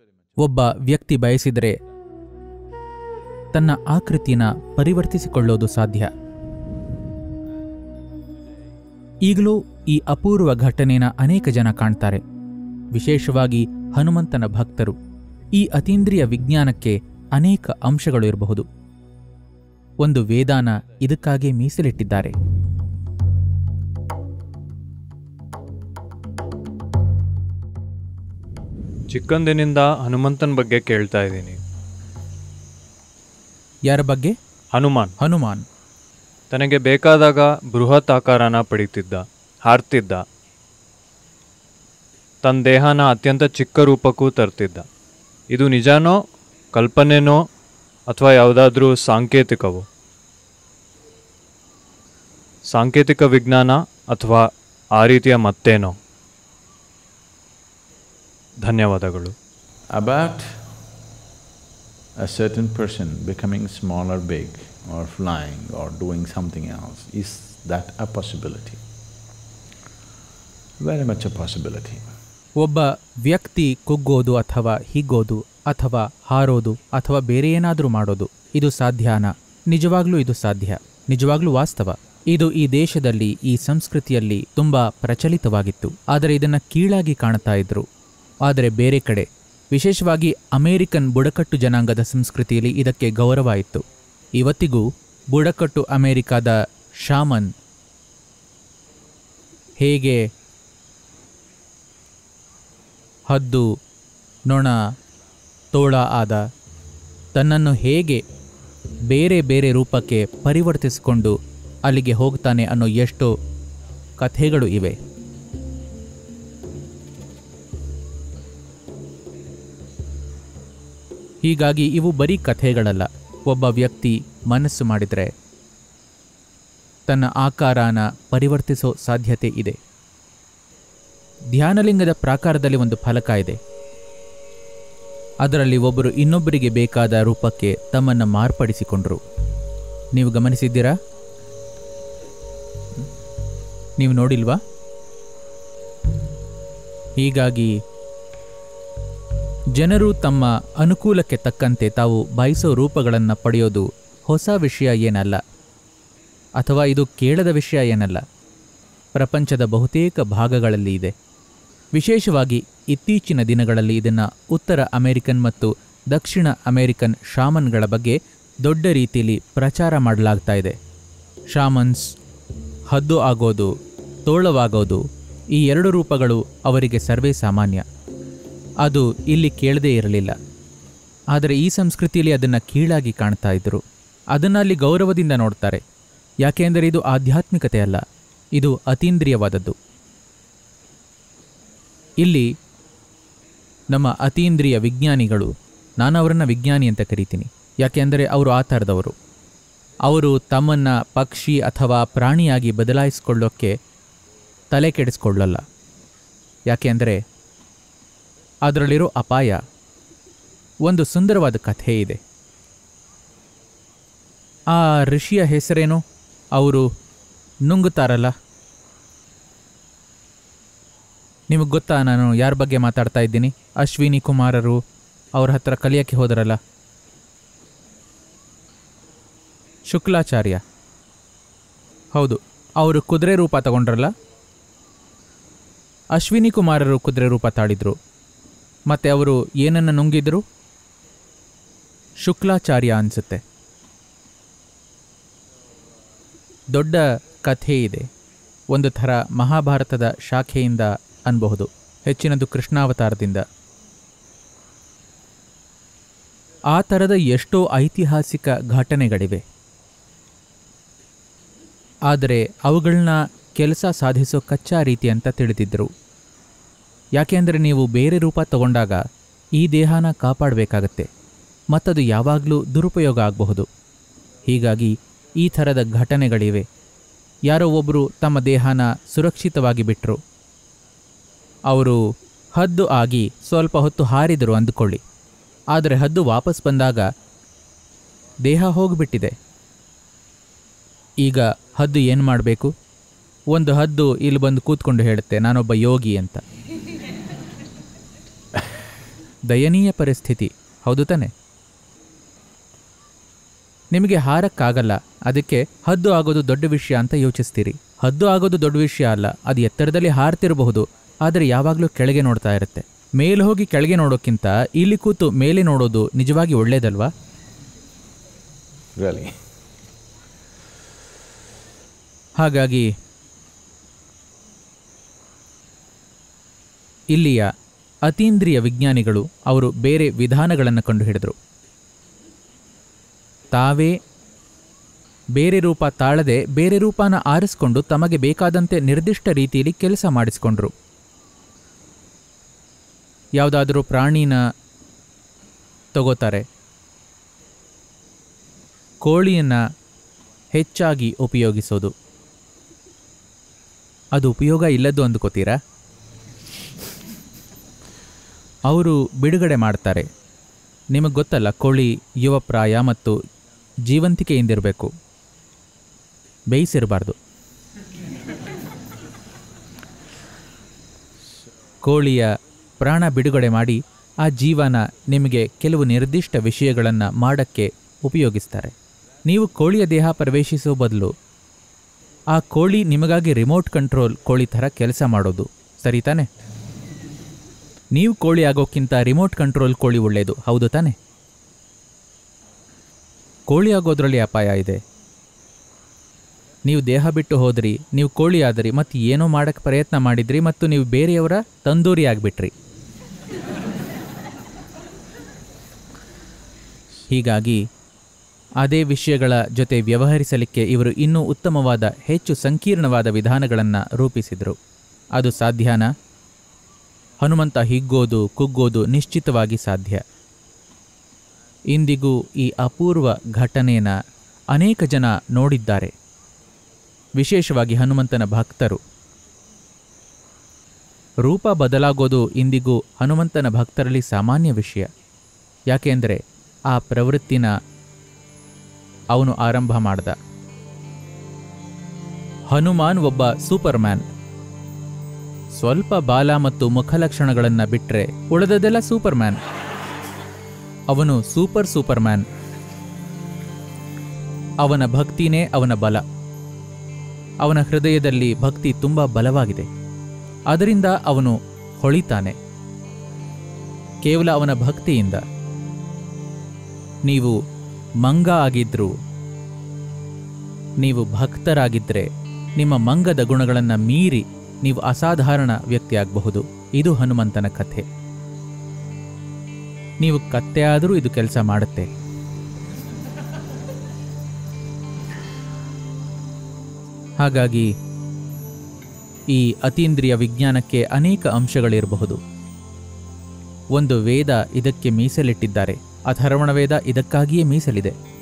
ಒಬ್ಬ ವ್ಯಕ್ತಿ ಬಯಸಿದರೆ ತನ್ನ ಆಕೃತಿನ ಪರಿವರ್ತಿಸಿಕೊಳ್ಳೋದು ಸಾಧ್ಯ ಈಗಲೂ ಈ ಅಪೂರ್ವ ಘಟನೆನ ಅನೇಕ ಜನ ಕಾಣ್ತಾರೆ ವಿಶೇಷವಾಗಿ ಹನುಮಂತನ ಭಕ್ತರು ಈ ಅತೀಂದ್ರಿಯ ವಿಜ್ಞಾನಕ್ಕೆ ಅನೇಕ ಅಂಶಗಳು ಇರಬಹುದು ಒಂದು ವೇದಾನ ಇದಕ್ಕಾಗಿ ಮೀಸಲಿಟ್ಟಿದ್ದಾರೆ ಚಿಕ್ಕಂದಿನಿಂದ ಹನುಮಂತನ ಬಗ್ಗೆ ಕೇಳ್ತಾ ಇದ್ದೀನಿ ಯಾರ ಬಗ್ಗೆ ಹನುಮಾನ್ ಹನುಮಾನ್ ತನಗೆ ಬೇಕಾದಾಗ ಬೃಹತ್ ಆಕಾರನ ಪಡೀತಿದ್ದ ಹಾರ್ತಿದ್ದ ತನ್ನ ದೇಹನ ಅತ್ಯಂತ ಚಿಕ್ಕ ರೂಪಕ್ಕೂ ತರ್ತಿದ್ದ ಇದು ನಿಜಾನೋ ಕಲ್ಪನೆನೋ ಅಥವಾ ಯಾವುದಾದ್ರೂ ಸಾಂಕೇತಿಕವೋ ಸಾಂಕೇತಿಕ ವಿಜ್ಞಾನ ಅಥವಾ ಆ ರೀತಿಯ ಮತ್ತೇನೋ ಧನ್ಯವಾದಗಳು about a certain person becoming small or big or flying or doing something else, is that a possibility? Very much a possibility. ಒಬ್ಬ ವ್ಯಕ್ತಿ ಕುಗ್ಗೋದು ಅಥವಾ ಹಿಗ್ಗೋದು ಅಥವಾ ಹಾರೋದು ಅಥವಾ ಬೇರೆ ಏನಾದರೂ ಮಾಡೋದು ಇದು ಸಾಧ್ಯನಾ ನಿಜವಾಗ್ಲೂ ಇದು ಸಾಧ್ಯ ನಿಜವಾಗ್ಲೂ ವಾಸ್ತವ ಇದು ಈ ದೇಶದಲ್ಲಿ ಈ ಸಂಸ್ಕೃತಿಯಲ್ಲಿ ತುಂಬಾ ಪ್ರಚಲಿತವಾಗಿತ್ತು ಆದರೆ ಇದನ್ನ ಕೀಳಾಗಿ ಕಾಣ್ತಾ ಇದ್ರು ಆದರೆ ಬೇರೆ ಕಡೆ ವಿಶೇಷವಾಗಿ ಅಮೇರಿಕನ್ ಬುಡಕಟ್ಟು ಜನಾಂಗದ ಸಂಸ್ಕೃತಿಯಲ್ಲಿ ಇದಕ್ಕೆ ಗೌರವ ಇತ್ತು ಇವತ್ತಿಗೂ ಬುಡಕಟ್ಟು ಅಮೇರಿಕಾದ ಶಾಮನ್ ಹೇಗೆ ಹದ್ದು ನೊಣ ತೋಳ ಆದ ತನ್ನನ್ನು ಹೇಗೆ ಬೇರೆ ಬೇರೆ ರೂಪಕ್ಕೆ ಪರಿವರ್ತಿಸಿಕೊಂಡು ಅಲ್ಲಿಗೆ ಹೋಗ್ತಾನೆ ಅನ್ನೋ ಎಷ್ಟೋ ಕಥೆಗಳು ಇವೆ ಹೀಗಾಗಿ ಇವು ಬರೀ ಕಥೆಗಳಲ್ಲ ಒಬ್ಬ ವ್ಯಕ್ತಿ ಮನಸ್ಸು ಮಾಡಿದರೆ ತನ್ನ ಆಕಾರನ ಪರಿವರ್ತಿಸೋ ಸಾಧ್ಯತೆ ಇದೆ ಧ್ಯಾನಲಿಂಗದ ಪ್ರಾಕಾರದಲ್ಲಿ ಒಂದು ಫಲಕ ಇದೆ ಅದರಲ್ಲಿ ಒಬ್ಬರು ಇನ್ನೊಬ್ಬರಿಗೆ ಬೇಕಾದ ರೂಪಕ್ಕೆ ತಮ್ಮನ್ನು ಮಾರ್ಪಡಿಸಿಕೊಂಡ್ರು ನೀವು ಗಮನಿಸಿದ್ದೀರಾ ನೀವು ನೋಡಿಲ್ವಾ ಹೀಗಾಗಿ ಜನರು ತಮ್ಮ ಅನುಕೂಲಕ್ಕೆ ತಕ್ಕಂತೆ ತಾವು ಬಯಸೋ ರೂಪಗಳನ್ನು ಪಡೆಯೋದು ಹೊಸ ವಿಷಯ ಏನಲ್ಲ ಅಥವಾ ಇದು ಕೇಳದ ವಿಷಯ ಏನಲ್ಲ ಪ್ರಪಂಚದ ಬಹುತೇಕ ಭಾಗಗಳಲ್ಲಿ ಇದೆ ವಿಶೇಷವಾಗಿ ಇತ್ತೀಚಿನ ದಿನಗಳಲ್ಲಿ ಇದನ್ನು ಉತ್ತರ ಅಮೆರಿಕನ್ ಮತ್ತು ದಕ್ಷಿಣ ಅಮೆರಿಕನ್ ಶಾಮನ್ಗಳ ಬಗ್ಗೆ ದೊಡ್ಡ ರೀತಿಯಲ್ಲಿ ಪ್ರಚಾರ ಮಾಡಲಾಗ್ತಾ ಇದೆ ಶಾಮನ್ಸ್ ಹದ್ದು ಆಗೋದು ತೋಳವಾಗೋದು ಈ ಎರಡು ರೂಪಗಳು ಅವರಿಗೆ ಸರ್ವೇ ಸಾಮಾನ್ಯ ಅದು ಇಲ್ಲಿ ಕೇಳದೇ ಇರಲಿಲ್ಲ ಆದರೆ ಈ ಸಂಸ್ಕೃತಿಯಲ್ಲಿ ಅದನ್ನು ಕೀಳಾಗಿ ಕಾಣ್ತಾ ಇದ್ದರು ಅದನ್ನು ಅಲ್ಲಿ ಗೌರವದಿಂದ ನೋಡ್ತಾರೆ ಯಾಕೆಂದರೆ ಇದು ಆಧ್ಯಾತ್ಮಿಕತೆ ಅಲ್ಲ ಇದು ಅತೀಂದ್ರಿಯವಾದದ್ದು ಇಲ್ಲಿ ನಮ್ಮ ಅತೀಂದ್ರಿಯ ವಿಜ್ಞಾನಿಗಳು ನಾನು ಅವರನ್ನು ವಿಜ್ಞಾನಿ ಅಂತ ಕರಿತೀನಿ ಯಾಕೆಂದರೆ ಅವರು ಆ ಥರದವರು ಅವರು ತಮ್ಮನ್ನು ಪಕ್ಷಿ ಅಥವಾ ಪ್ರಾಣಿಯಾಗಿ ಬದಲಾಯಿಸಿಕೊಳ್ಳೋಕ್ಕೆ ತಲೆ ಕೆಡಿಸ್ಕೊಳ್ಳಲ್ಲ ಯಾಕೆಂದರೆ ಅದರಲ್ಲಿರೋ ಅಪಾಯ ಒಂದು ಸುಂದರವಾದ ಕಥೆ ಇದೆ ಆ ಋಷಿಯ ಹೆಸರೇನು ಅವರು ನುಂಗುತ್ತಾರಲ್ಲ ನಿಮಗೆ ಗೊತ್ತಾ ನಾನು ಯಾರ ಬಗ್ಗೆ ಮಾತಾಡ್ತಾ ಇದ್ದೀನಿ ಅಶ್ವಿನಿ ಕುಮಾರರು ಅವ್ರ ಹತ್ರ ಕಲಿಯೋಕ್ಕೆ ಹೋದರಲ್ಲ ಶುಕ್ಲಾಚಾರ್ಯ ಹೌದು ಅವರು ಕುದುರೆ ರೂಪ ತಗೊಂಡ್ರಲ್ಲ ಅಶ್ವಿನಿ ಕುಮಾರರು ಕುದುರೆ ರೂಪ ತಾಳಿದ್ರು ಮತ್ತೆ ಅವರು ಏನನ್ನು ನುಂಗಿದ್ರು ಶುಕ್ಲಾಚಾರ್ಯ ಅನಿಸುತ್ತೆ ದೊಡ್ಡ ಕಥೆ ಇದೆ ಒಂದು ಥರ ಮಹಾಭಾರತದ ಶಾಖೆಯಿಂದ ಅನ್ಬಹುದು ಹೆಚ್ಚಿನದು ಕೃಷ್ಣಾವತಾರದಿಂದ ಆ ಥರದ ಎಷ್ಟೋ ಐತಿಹಾಸಿಕ ಘಟನೆಗಳಿವೆ ಆದರೆ ಅವುಗಳನ್ನ ಕೆಲಸ ಸಾಧಿಸೋ ಕಚ್ಚಾ ರೀತಿ ಅಂತ ತಿಳಿದಿದ್ದರು ಯಾಕೆಂದರೆ ನೀವು ಬೇರೆ ರೂಪ ತಗೊಂಡಾಗ ಈ ದೇಹನ ಕಾಪಾಡಬೇಕಾಗತ್ತೆ ಮತ್ತದು ಯಾವಾಗಲೂ ದುರುಪಯೋಗ ಆಗಬಹುದು ಹೀಗಾಗಿ ಈ ಥರದ ಘಟನೆಗಳಿವೆ ಯಾರೋ ಒಬ್ಬರು ತಮ್ಮ ದೇಹನ ಸುರಕ್ಷಿತವಾಗಿ ಬಿಟ್ಟರು ಅವರು ಹದ್ದು ಆಗಿ ಸ್ವಲ್ಪ ಹೊತ್ತು ಹಾರಿದರು ಅಂದುಕೊಳ್ಳಿ ಆದರೆ ಹದ್ದು ವಾಪಸ್ ಬಂದಾಗ ದೇಹ ಹೋಗಿಬಿಟ್ಟಿದೆ ಈಗ ಹದ್ದು ಏನು ಮಾಡಬೇಕು ಒಂದು ಹದ್ದು ಇಲ್ಲಿ ಬಂದು ಕೂತ್ಕೊಂಡು ಹೇಳುತ್ತೆ ನಾನೊಬ್ಬ ಯೋಗಿ ಅಂತ ದಯನೀಯ ಪರಿಸ್ಥಿತಿ ಹೌದು ತಾನೆ ನಿಮಗೆ ಹಾರಕ್ಕಾಗಲ್ಲ ಅದಕ್ಕೆ ಹದ್ದು ಆಗೋದು ದೊಡ್ಡ ವಿಷಯ ಅಂತ ಯೋಚಿಸ್ತೀರಿ ಹದ್ದು ಆಗೋದು ದೊಡ್ಡ ವಿಷಯ ಅಲ್ಲ ಅದು ಎತ್ತರದಲ್ಲಿ ಹಾರ್ತಿರಬಹುದು ಆದರೆ ಯಾವಾಗಲೂ ಕೆಳಗೆ ನೋಡ್ತಾ ಇರುತ್ತೆ ಮೇಲೆ ಹೋಗಿ ಕೆಳಗೆ ನೋಡೋಕ್ಕಿಂತ ಇಲ್ಲಿ ಕೂತು ಮೇಲೆ ನೋಡೋದು ನಿಜವಾಗಿ ಒಳ್ಳೇದಲ್ವಾ Really. ಹಾಗಾಗಿ ಇಲ್ಲಿಯ ಅತೀಂದ್ರಿಯ ವಿಜ್ಞಾನಿಗಳು ಅವರು ಬೇರೆ ವಿಧಾನಗಳನ್ನು ಕಂಡುಹಿಡಿದರು ತಾವೇ ಬೇರೆ ರೂಪ ತಾಳದೆ ಬೇರೆ ರೂಪನ ಆರಿಸ್ಕೊಂಡು ತಮಗೆ ಬೇಕಾದಂತೆ ನಿರ್ದಿಷ್ಟ ರೀತಿಯಲ್ಲಿ ಕೆಲಸ ಮಾಡಿಸಿಕೊಂಡ್ರು ಯಾವುದಾದ್ರೂ ಪ್ರಾಣಿನ ತಗೋತಾರೆ ಕೋಳಿಯನ್ನು ಹೆಚ್ಚಾಗಿ ಉಪಯೋಗಿಸೋದು ಅದು ಉಪಯೋಗ ಇಲ್ಲದ್ದು ಅಂದ್ಕೋತೀರಾ ಅವರು ಬಿಡುಗಡೆ ಮಾಡ್ತಾರೆ ನಿಮಗೆ ಗೊತ್ತಲ್ಲ ಕೋಳಿ ಯುವಪ್ರಾಯ ಮತ್ತು ಜೀವಂತಿಕೆಯಿಂದಿರಬೇಕು ಬೇಯಿಸಿರಬಾರ್ದು ಕೋಳಿಯ ಪ್ರಾಣ ಬಿಡುಗಡೆ ಮಾಡಿ ಆ ಜೀವನ ನಿಮಗೆ ಕೆಲವು ನಿರ್ದಿಷ್ಟ ವಿಷಯಗಳನ್ನು ಮಾಡಕ್ಕೆ ಉಪಯೋಗಿಸ್ತಾರೆ ನೀವು ಕೋಳಿಯ ದೇಹ ಪ್ರವೇಶಿಸುವ ಬದಲು ಆ ಕೋಳಿ ನಿಮಗಾಗಿ ರಿಮೋಟ್ ಕಂಟ್ರೋಲ್ ಕೋಳಿ ಥರ ಕೆಲಸ ಮಾಡೋದು ಸರಿ ತಾನೆ ನೀವು ಕೋಳಿ ಆಗೋಕ್ಕಿಂತ ರಿಮೋಟ್ ಕಂಟ್ರೋಲ್ ಕೋಳಿ ಒಳ್ಳೆಯದು ಹೌದು ತಾನೆ ಕೋಳಿ ಆಗೋದ್ರಲ್ಲಿ ಅಪಾಯ ಇದೆ ನೀವು ದೇಹ ಬಿಟ್ಟು ಹೋದ್ರಿ ನೀವು ಕೋಳಿ ಆದ್ರಿ ಮತ್ತು ಏನೋ ಮಾಡಕ್ಕೆ ಪ್ರಯತ್ನ ಮಾಡಿದ್ರಿ ಮತ್ತು ನೀವು ಬೇರೆಯವರ ತಂದೂರಿ ಆಗಿಬಿಟ್ರಿ ಹೀಗಾಗಿ ಅದೇ ವಿಷಯಗಳ ಜೊತೆ ವ್ಯವಹರಿಸಲಿಕ್ಕೆ ಇವರು ಇನ್ನೂ ಉತ್ತಮವಾದ ಹೆಚ್ಚು ಸಂಕೀರ್ಣವಾದ ವಿಧಾನಗಳನ್ನು ರೂಪಿಸಿದರು ಅದು ಸಾಧ್ಯನಾ ಹನುಮಂತ ಹಿಗ್ಗೋದು ಕುಗ್ಗೋದು ನಿಶ್ಚಿತವಾಗಿ ಸಾಧ್ಯ ಇಂದಿಗೂ ಈ ಅಪೂರ್ವ ಘಟನೆಯನ್ನು ಅನೇಕ ಜನ ನೋಡಿದ್ದಾರೆ ವಿಶೇಷವಾಗಿ ಹನುಮಂತನ ಭಕ್ತರು ರೂಪ ಬದಲಾಗೋದು ಇಂದಿಗೂ ಹನುಮಂತನ ಭಕ್ತರಲ್ಲಿ ಸಾಮಾನ್ಯ ವಿಷಯ ಯಾಕೆಂದರೆ ಆ ಪ್ರವೃತ್ತಿನ ಅವನು ಆರಂಭ ಮಾಡ್ದ ಹನುಮಾನ್ ಒಬ್ಬ ಸೂಪರ್ ಮ್ಯಾನ್ ಸ್ವಲ್ಪ ಬಾಲ ಮತ್ತು ಮುಖಲಕ್ಷಣಗಳನ್ನು ಬಿಟ್ಟರೆ ಉಳಿದದೆಲ್ಲ ಸೂಪರ್ ಮ್ಯಾನ್ ಅವನು ಸೂಪರ್ ಸೂಪರ್ ಮ್ಯಾನ್ ಅವನ ಭಕ್ತಿನೇ ಅವನ ಬಲ ಅವನ ಹೃದಯದಲ್ಲಿ ಭಕ್ತಿ ತುಂಬ ಬಲವಾಗಿದೆ ಅದರಿಂದ ಅವನು ಹೊಳಿತಾನೆ ಕೇವಲ ಅವನ ಭಕ್ತಿಯಿಂದ ನೀವು ಮಂಗ ಆಗಿದ್ರು ನೀವು ಭಕ್ತರಾಗಿದ್ದರೆ ನಿಮ್ಮ ಮಂಗದ ಗುಣಗಳನ್ನು ಮೀರಿ ನೀವು ಅಸಾಧಾರಣ ವ್ಯಕ್ತಿಯಾಗಬಹುದು ಇದು ಹನುಮಂತನ ಕಥೆ ನೀವು ಕತ್ತೆ ಆದರೂ ಇದು ಕೆಲಸ ಮಾಡುತ್ತೆ ಹಾಗಾಗಿ ಈ ಅತೀಂದ್ರಿಯ ವಿಜ್ಞಾನಕ್ಕೆ ಅನೇಕ ಅಂಶಗಳಿರಬಹುದು ಒಂದು ವೇದ ಇದಕ್ಕೆ ಮೀಸಲಿಟ್ಟಿದ್ದಾರೆ ಅಥರ್ವಣ ವೇದ ಇದಕ್ಕಾಗಿಯೇ ಮೀಸಲಿದೆ